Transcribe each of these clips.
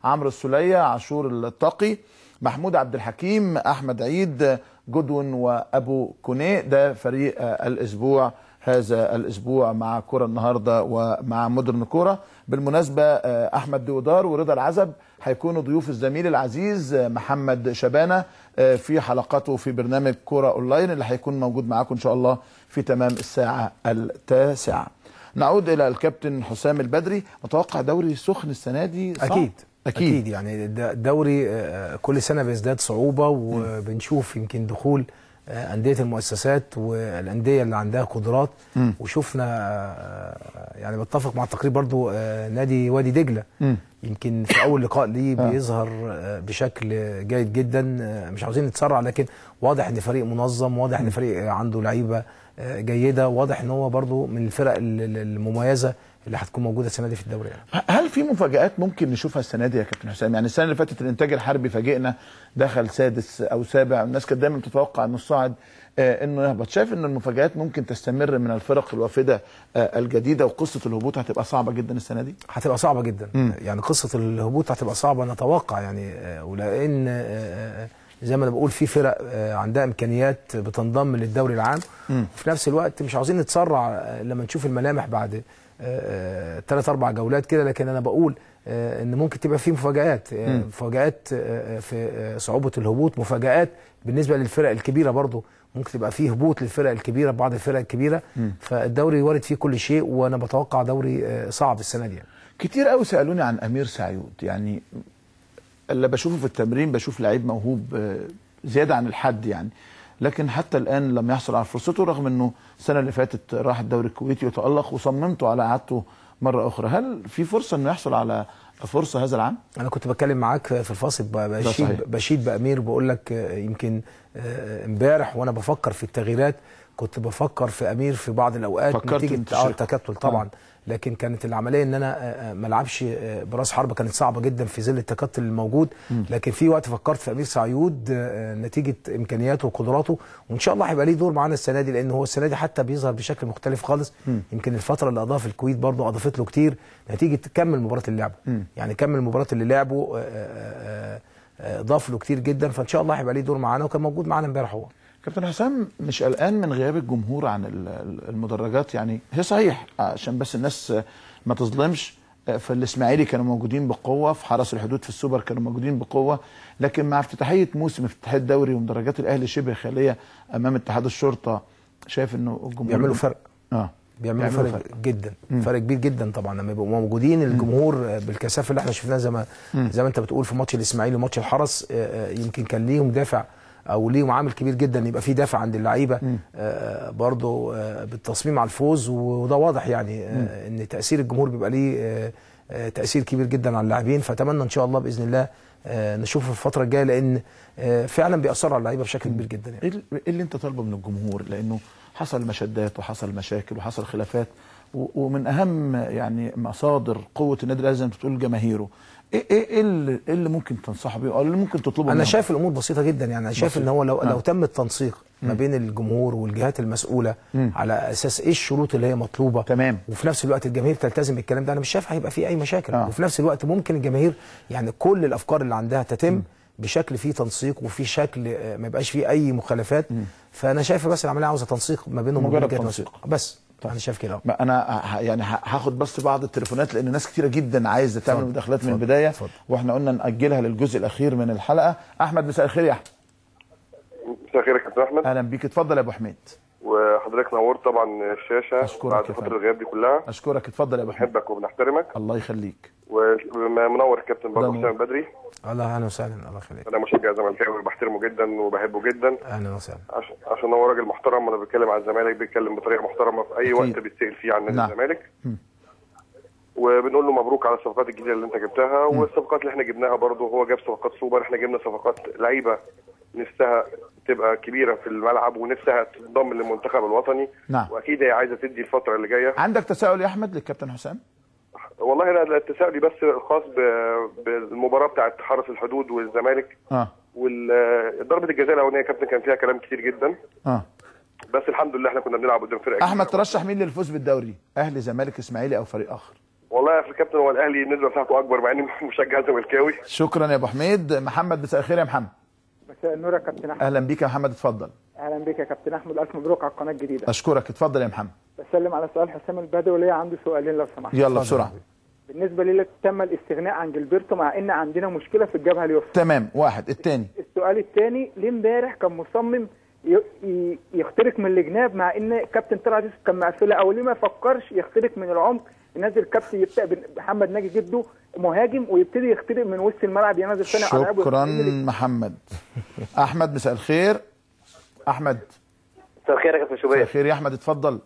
عمرو السليه عاشور الطاقي محمود عبد الحكيم احمد عيد جدون وابو كونيه ده فريق آه، الاسبوع هذا الاسبوع مع كره النهارده ومع مودرن كوره بالمناسبه آه، احمد ديودار ورضا العزب هيكونوا ضيوف الزميل العزيز آه، محمد شبانه آه، في حلقته في برنامج كوره اونلاين اللي هيكون موجود معاكم ان شاء الله في تمام الساعه التاسعه نعود الى الكابتن حسام البدري متوقع دوري سخن السنه دي صعب؟ اكيد اكيد, اكيد يعني الد- الدوري آه، كل سنه بيزداد صعوبه وبنشوف يمكن دخول آه، انديه المؤسسات والانديه اللي عندها قدرات مم. وشفنا آه، يعني بتفق مع التقرير برضو آه، نادي وادي دجله مم. يمكن في اول لقاء ليه آه. بيظهر آه، بشكل جيد جدا آه، مش عاوزين نتسرع لكن واضح ان فريق منظم واضح ان فريق عنده لعيبه آه، جيده واضح ان هو برضو من الفرق ال- ال- المميزه اللي هتكون موجوده السنه دي في الدوري يعني. هل في مفاجآت ممكن نشوفها السنه دي يا كابتن حسام؟ يعني السنه اللي فاتت الانتاج الحربي فاجئنا دخل سادس او سابع الناس كانت دايما تتوقع انه الصاعد آه انه يهبط، شايف ان المفاجآت ممكن تستمر من الفرق الوافده آه الجديده وقصه الهبوط هتبقى صعبه جدا السنه دي؟ هتبقى صعبه جدا مم. يعني قصه الهبوط هتبقى صعبه نتوقع يعني آه، ولان آه، آه، زي ما انا بقول في فرق آه، عندها امكانيات بتنضم للدوري العام مم. وفي نفس الوقت مش عاوزين نتسرع آه، لما نشوف الملامح بعد ثلاث اربع جولات كده لكن انا بقول آه، ان ممكن تبقى في مفاجات آه، مم. مفاجات آه، في آه، صعوبه الهبوط مفاجات بالنسبه للفرق الكبيره برضو ممكن تبقى فيه هبوط للفرق الكبيره بعض الفرق الكبيره مم. فالدوري وارد فيه كل شيء وانا بتوقع دوري آه، صعب السنه دي يعني. كتير قوي سالوني عن امير سعيود يعني اللي بشوفه في التمرين بشوف لعيب موهوب آه، زياده عن الحد يعني لكن حتى الان لم يحصل على فرصته رغم انه السنه اللي فاتت راح الدوري الكويتي وتالق وصممته على اعادته مره اخرى هل في فرصه انه يحصل على فرصه هذا العام انا كنت بتكلم معاك في الفاصل ب- صحيح. بشيد بشيد بامير بقول لك آه، يمكن آه، امبارح وانا بفكر في التغييرات كنت بفكر في امير في بعض الاوقات فكرت نتيجه إن اه تشارك. التكتل طبعا لكن كانت العمليه ان انا آه، آه، ما العبش آه، براس حربه كانت صعبه جدا في ظل التكتل الموجود لكن في وقت فكرت في امير سعيود آه، نتيجه امكانياته وقدراته وان شاء الله هيبقى ليه دور معانا السنه دي لان هو السنه دي حتى بيظهر بشكل مختلف خالص يمكن الفتره اللي قضاها في الكويت برضه اضافت له كتير نتيجه كم المباراه اللي لعبه يعني كم المباراه اللي لعبه آه، آه، آه، ضاف له كتير جدا فان شاء الله هيبقى ليه دور معانا وكان موجود معانا امبارح هو كابتن حسام مش قلقان من غياب الجمهور عن ال- ال- المدرجات يعني هي صحيح عشان بس الناس آه، ما تظلمش آه، في الاسماعيلي كانوا موجودين بقوه في حرس الحدود في السوبر كانوا موجودين بقوه لكن مع افتتاحيه موسم افتتاحيه الدوري ومدرجات الاهلي شبه خاليه امام اتحاد الشرطه شايف انه الجمهور بيعملوا فرق اه بيعملوا بيعملوا فرق, جدا فرق كبير جدا طبعا لما يبقوا موجودين الجمهور آه، بالكثافه اللي احنا شفناها زي ما زي ما انت بتقول في ماتش الاسماعيلي وماتش الحرس آه، آه، يمكن كان ليهم دافع او ليهم عامل كبير جدا يبقى في دافع عند اللعيبه آه، برضو آه، بالتصميم على الفوز وده واضح يعني آه، ان تاثير الجمهور بيبقى ليه آه، آه، تاثير كبير جدا على اللاعبين فاتمنى ان شاء الله باذن الله آه، نشوفه في الفتره الجايه لان آه، فعلا بيأثروا على اللعيبه بشكل كبير جدا يعني. ايه ال- إيه اللي انت طالبه من الجمهور لانه حصل مشادات وحصل مشاكل وحصل خلافات و- ومن اهم يعني مصادر قوه النادي الاهلي زي ما بتقول جماهيره ايه ايه إيه اللي, إيه اللي ممكن تنصحه بيه او اللي ممكن تطلبه انا منهم؟ شايف الامور بسيطه جدا يعني انا شايف بسيطة. ان هو لو آه. لو تم التنسيق ما بين الجمهور والجهات المسؤوله مم. على اساس ايه الشروط اللي هي مطلوبه تمام. وفي نفس الوقت الجماهير تلتزم بالكلام ده انا مش شايف هيبقى فيه اي مشاكل آه. وفي نفس الوقت ممكن الجماهير يعني كل الافكار اللي عندها تتم بشكل فيه تنسيق وفي شكل آه، ما يبقاش فيه اي مخالفات فانا شايف بس العمليه عاوزه تنسيق ما بينهم وبين مجرد الجهات تنسيق. المسؤولة. بس انا شايف كده ما انا ه- يعني ه- هاخد بس بعض التليفونات لان ناس كتيره جدا عايزه تعمل اتفضل. مداخلات من اتفضل. البدايه اتفضل. واحنا قلنا ناجلها للجزء الاخير من الحلقه احمد مساء الخير يا احمد مساء الخير يا كابتن احمد اهلا بيك اتفضل يا ابو حميد وحضرتك نورت طبعا الشاشه أشكرك بعد يا فتره فندم. الغياب دي كلها اشكرك اتفضل يا ابو حميد بنحبك وبنحترمك الله يخليك ومنور الكابتن برضه ده حسام بدري الله اهلا وسهلا الله يخليك انا مشجع زملكاوي وبحترمه جدا وبحبه جدا اهلا وسهلا عشان عشان هو راجل محترم وانا بتكلم عن الزمالك بيتكلم بطريقه محترمه في اي أكيد. وقت بيتسال فيه عن نادي نعم. الزمالك وبنقول له مبروك على الصفقات الجديده اللي انت جبتها والصفقات اللي احنا جبناها برضه هو جاب صفقات سوبر احنا جبنا صفقات لعيبه نفسها تبقى كبيره في الملعب ونفسها تنضم للمنتخب الوطني نعم. واكيد هي عايزه تدي الفتره اللي جايه عندك تساؤل يا احمد للكابتن حسام والله انا تساؤلي بس خاص ب- بالمباراه بتاعت حرس الحدود والزمالك اه وضربه الجزاء الاولانيه يا كابتن كان فيها كلام كتير جدا اه بس الحمد لله احنا كنا بنلعب قدام فرقه احمد كبيرة. ترشح مين للفوز بالدوري اهلي زمالك اسماعيلي او فريق اخر والله بقى في الكابتن هو الاهلي النسبه بتاعته اكبر مع اني مشجع زملكاوي شكرا يا ابو حميد محمد مساء الخير يا محمد مساء النور يا كابتن احمد اهلا بيك يا محمد اتفضل اهلا بك يا كابتن احمد الف مبروك على القناه الجديده اشكرك اتفضل يا محمد بسلم على سؤال حسام البدوي ليا عنده سؤالين لو سمحت يلا بسرعه بالنسبه لي تم الاستغناء عن جilberto مع ان عندنا مشكله في الجبهه اليسرى تمام واحد الثاني السؤال الثاني ليه امبارح كان مصمم ي- ي- يخترق من الجناب مع ان كابتن طلعت يوسف كان مقفله او ليه ما فكرش يخترق من العمق ينزل كابتن يبدا محمد ناجي جده مهاجم ويبتدي يخترق من وسط الملعب ينزل ثاني على لعيبه شكرا ويخترق. محمد احمد مساء الخير احمد مساء الخير يا كابتن مساء شوبير الخير يا احمد اتفضل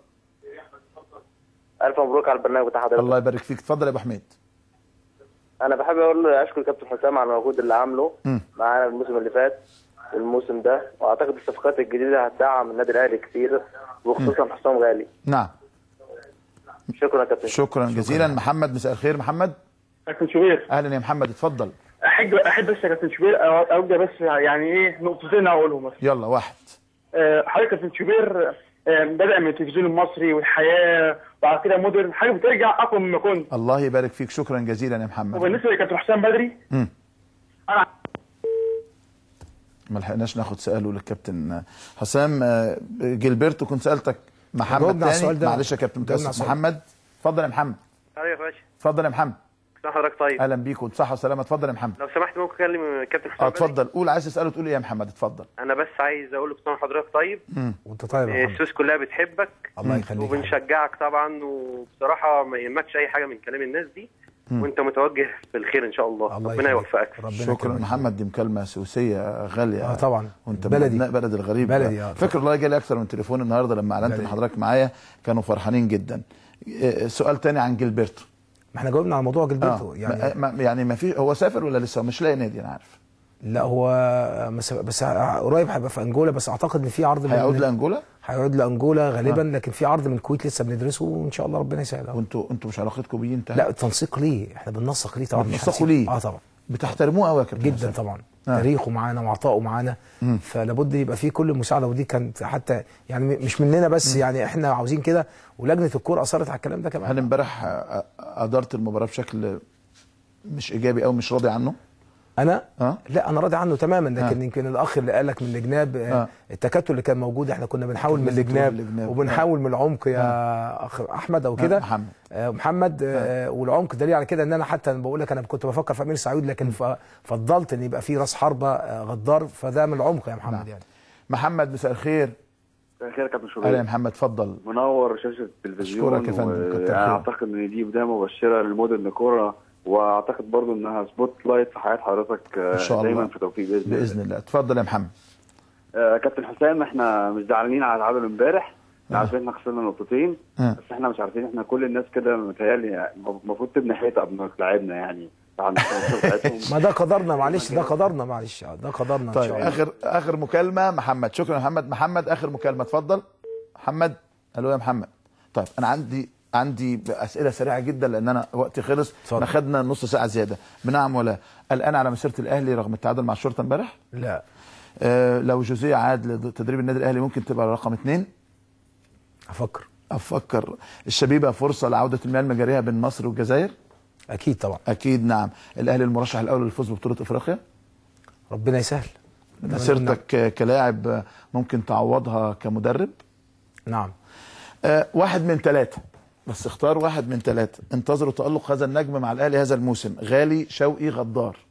الف مبروك على البرنامج بتاع حضرتك الله يبارك فيك اتفضل يا ابو حميد انا بحب اقول اشكر كابتن حسام على المجهود اللي عامله مم. معانا الموسم اللي فات والموسم ده واعتقد الصفقات الجديده هتدعم النادي الاهلي كتير وخصوصا حسام غالي نعم شكرا يا كابتن شكرا جزيلا محمد مساء الخير محمد كابتن شوبير اهلا يا محمد اتفضل احب احب بس يا كابتن شوبير أو- اوجه بس يعني ايه نقطتين اقولهم بس يلا واحد آه، حضرتك يا كابتن شوبير آه، بدأ من التلفزيون المصري والحياه وبعد كده مودرن حاجه بترجع اقوى مما كنت الله يبارك فيك شكرا جزيلا يا محمد وبالنسبه لكابتن حسام بدري مم. انا ما لحقناش ناخد سؤاله للكابتن حسام آه، جilberto كنت سالتك محمد جاوبنا على تاني السؤال ده. معلش يا كابتن جاوبنا على متاسف السؤال. محمد اتفضل يا محمد ايوه يا باشا اتفضل يا محمد ازي حضرتك طيب اهلا بيك وبصحه وسلامه اتفضل يا محمد لو سمحت ممكن اكلم كابتن حسام اه بدري؟ اتفضل قول عايز تساله تقول ايه يا محمد اتفضل انا بس عايز اقول لك طبعا حضرتك طيب وانت طيب يا إيه، محمد السويس كلها بتحبك الله يخليك يا حبيبي. وبنشجعك طبعا وبصراحه ما يهمكش اي حاجه من كلام الناس دي وانت متوجه في الخير ان شاء الله الله ربنا يخليك. يوفقك ربنا شكرا يكرمك. محمد دي مكالمه سوسيه غاليه اه طبعا وانت من بلدي ابناء بلد الغريب بلدي، اه. فاكر والله جالي اكثر من تليفون النهارده لما اعلنت ان بلدي. حضرتك معايا كانوا فرحانين جدا إيه، سؤال تاني عن جilberto ما احنا جاوبنا على موضوع اه جilberto يعني يعني ما يعني ما في هو سافر ولا لسه مش لاقي نادي انا عارف لا هو مس- بس قريب هيبقى في انجولا بس اعتقد ان في عرض من هيعود لانجولا هيعود لانجولا غالبا لكن في عرض من الكويت لسه بندرسه وان شاء الله ربنا يسهل أهو. وانتوا انتوا مش علاقتكم بيه انتهت لا التنسيق ليه احنا بننسق ليه طبعا مش بتنسقوا هنسيب- ليه؟ اه طبعا بتحترموه قوي يا كابتن جدا حسام. طبعا آه. تاريخه معانا وعطائه معانا فلابد يبقى فيه كل المساعده ودي كانت حتى يعني م- مش مننا بس يعني احنا عاوزين كده ولجنه الكوره اصرت على الكلام ده كمان هل امبارح آه، ادارت المباراه بشكل مش ايجابي او مش راضي عنه؟ انا آه. لا انا راضي عنه تماما لكن آه. يمكن الاخ اللي قال لك من الجناب آه. آه. التكتل اللي كان موجود احنا كنا بنحاول من لازم تقول الجناب الجناب. وبنحاول من العمق يا اخ احمد او كده محمد. آه محمد آه والعمق دليل على كده ان انا حتى أنا بقول لك انا كنت بفكر في امير سعيد لكن ف- فضلت ان يبقى في راس حربه آه غدار فده من العمق يا محمد نعم. يعني محمد مساء الخير مساء الخير يا كابتن اهلا يا شوبير محمد اتفضل منور شاشه التلفزيون أشكرك يا فندم، كتر خير. واعتقد ان دي بدايه مبشره للمودرن كوره واعتقد برضو انها سبوت لايت في حياه حضرتك آه، إن شاء الله. دايما في توفيق باذن, باذن الله اتفضل يا محمد آه كابتن حسام احنا مش زعلانين على التعادل امبارح احنا عارفين احنا خسرنا نقطتين آه. بس احنا مش عارفين احنا كل الناس كده متهيألي يعني المفروض تبني حيطه قبل ما تلعبنا يعني بعد التوفيق بتاعتهم ما ده قدرنا معلش ده قدرنا معلش آه، ده قدرنا ان طيب شاء الله اخر اخر مكالمه محمد شكرا يا محمد محمد اخر مكالمه اتفضل محمد الو يا محمد طيب انا عندي عندي اسئله سريعه جدا لان انا وقتي خلص اتفضل. احنا خدنا نص ساعه زياده بنعم ولا الان على مسيره الاهلي رغم التعادل مع الشرطه امبارح لا آه لو جوزيه عاد لتدريب النادي الاهلي ممكن تبقى رقم اثنين افكر افكر الشبيبه فرصه لعوده المياه المجاريه بين مصر والجزائر اكيد طبعا اكيد نعم الاهلي المرشح الاول للفوز ببطوله افريقيا ربنا يسهل مسيرتك آه، كلاعب آه، ممكن تعوضها كمدرب نعم آه، واحد من ثلاثة بس اختار واحد من ثلاثة انتظروا تألق هذا النجم مع الأهلي هذا الموسم غالي شوقي غدار